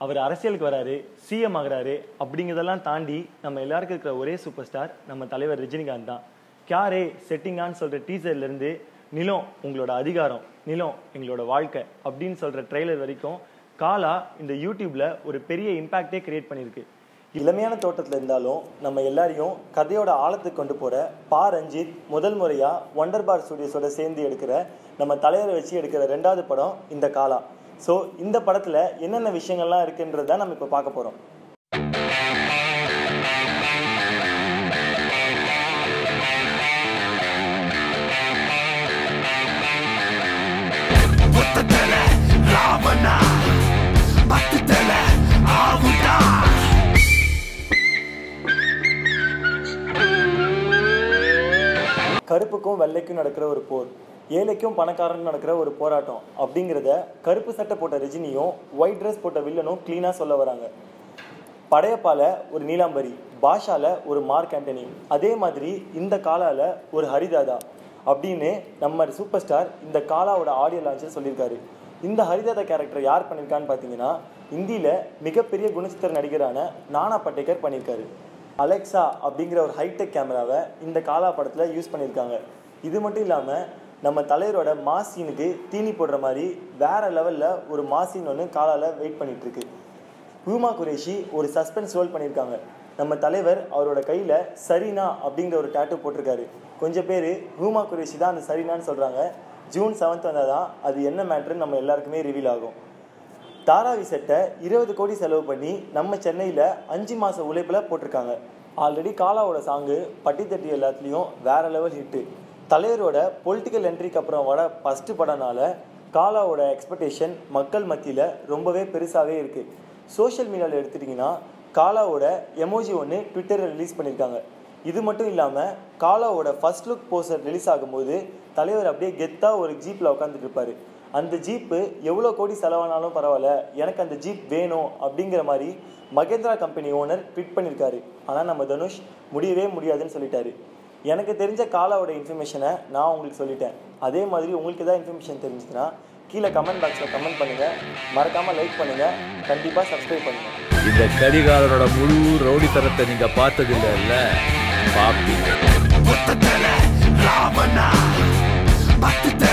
அவர் அரசியலுக்கு வராரு சிஎம் ஆகுறாரு அப்படிங்கிறதெல்லாம் தாண்டி நம்ம எல்லாருக்கும் இருக்கிற ஒரே சூப்பர் ஸ்டார் நம்ம தலைவர் ரஜினிகாந்த் தான் கியாரே செட்டிங்கான்னு சொல்ற டீசர்ல இருந்து நிலம் உங்களோட அதிகாரம் நிலம் எங்களோட வாழ்க்கை அப்படின்னு சொல்ற ட்ரெய்லர் வரைக்கும் காலா இந்த யூடியூப்ல ஒரு பெரிய இம்பாக்டே கிரியேட் பண்ணியிருக்கு இளமையான தோட்டத்தில் இருந்தாலும் நம்ம எல்லாரையும் கதையோட ஆழத்துக்கு கொண்டு போற பா ரஞ்சித் முதல் முறையா ஒண்டர் பார் ஸ்டுடியோஸோட சேர்ந்து எடுக்கிற நம்ம தலைவரை வச்சு எடுக்கிற ரெண்டாவது படம் இந்த காலா ஸோ இந்த படத்துல என்னென்ன விஷயங்கள்லாம் இருக்குன்றத நம்ம இப்போ பார்க்க போறோம் கருப்புக்கும் வெள்ளைக்கும் நடக்கிற ஒரு போர் ஏழைக்கும் பணக்காரனுக்கும் நடக்கிற ஒரு போராட்டம் அப்படிங்கிறத கருப்பு சட்டை போட்ட ரஜினியும் ஒயிட் ட்ரெஸ் போட்ட வில்லனும் க்ளீனாக சொல்ல வராங்க படையப்பால ஒரு நீலாம்பரி பாஷால ஒரு மார்க் ஆண்டனி அதே மாதிரி இந்த காலால ஒரு ஹரிதாதா அப்படின்னு நம்ம சூப்பர் ஸ்டார் இந்த காலாவோட ஆடியோ லான்ச்சில் சொல்லியிருக்காரு இந்த ஹரிதாதா கேரக்டர் யார் பண்ணியிருக்கான்னு பார்த்தீங்கன்னா இந்தியில மிகப்பெரிய குணச்சித்திர நடிகரான நானா பட்டேக்கர் பண்ணியிருக்காரு அலெக்சா அப்படிங்கிற ஒரு ஹைடெக் கேமராவை இந்த காலா படத்தில் யூஸ் பண்ணியிருக்காங்க இது மட்டும் இல்லாமல் நம்ம தலைவரோட மாசீனுக்கு தீனி போடுற மாதிரி வேற லெவலில் ஒரு மாசீன் ஒன்று காலால வெயிட் பண்ணிட்டு இருக்கு ஹூமா குரேஷி ஒரு சஸ்பென்ஸ் ரோல் பண்ணியிருக்காங்க நம்ம தலைவர் அவரோட கையில் சரினா அப்படிங்கிற ஒரு டேட்டு போட்டிருக்காரு கொஞ்சம் பேர் ஹூமா குரேஷி தான் அந்த சரினான்னு சொல்கிறாங்க ஜூன் செவன்த் வந்தால் தான் அது என்ன மேட்ருன்னு நம்ம எல்லாருக்குமே ரிவீல் ஆகும் தாராவி செட்டை இருபது கோடி செலவு பண்ணி நம்ம சென்னையில் அஞ்சு மாத உழைப்பில் போட்டிருக்காங்க ஆல்ரெடி காலாவோட சாங்கு பட்டி தட்டி எல்லாத்துலேயும் வேற லெவல் ஹிட்டு தலைவரோட பொலிட்டிக்கல் என்ட்ரிக்கு அப்புறம் வர ஃபஸ்ட்டு படம்னால காலாவோட எக்ஸ்பெக்டேஷன் மக்கள் மத்தியில் ரொம்பவே பெருசாகவே இருக்குது சோஷியல் மீடியாவில் எடுத்துட்டிங்கன்னா காலாவோட எமோஜி ஒன்று ட்விட்டரில் ரிலீஸ் பண்ணியிருக்காங்க இது மட்டும் இல்லாமல் காலாவோட ஃபர்ஸ்ட் லுக் போஸ்டர் ரிலீஸ் ஆகும்போது தலைவர் அப்படியே கெத்தாக ஒரு ஜீப்பில் உட்காந்துட்டு இருப்பாரு அந்த ஜீப்பு எவ்வளோ கோடி செலவானாலும் பரவாயில்ல எனக்கு அந்த ஜீப் வேணும் அப்படிங்கிற மாதிரி மகேந்திரா கம்பெனி ஓனர் ட்வீட் பண்ணியிருக்காரு ஆனால் நம்ம தனுஷ் முடியவே முடியாதுன்னு சொல்லிட்டாரு எனக்கு தெரிஞ்ச காலாவோட இன்ஃபர்மேஷனை நான் உங்களுக்கு சொல்லிட்டேன் அதே மாதிரி உங்களுக்கு ஏதாவது இன்ஃபர்மேஷன் தெரிஞ்சுதுன்னா கீழே கமெண்ட் பாக்ஸில் கமெண்ட் பண்ணுங்கள் மறக்காமல் லைக் பண்ணுங்கள் கண்டிப்பாக சப்ஸ்கிரைப் பண்ணுங்கள் இந்த கடிகாரனோட முழு ரவுடித்தனத்தை நீங்க பார்த்ததில்ல இல்ல பாப்பீங்க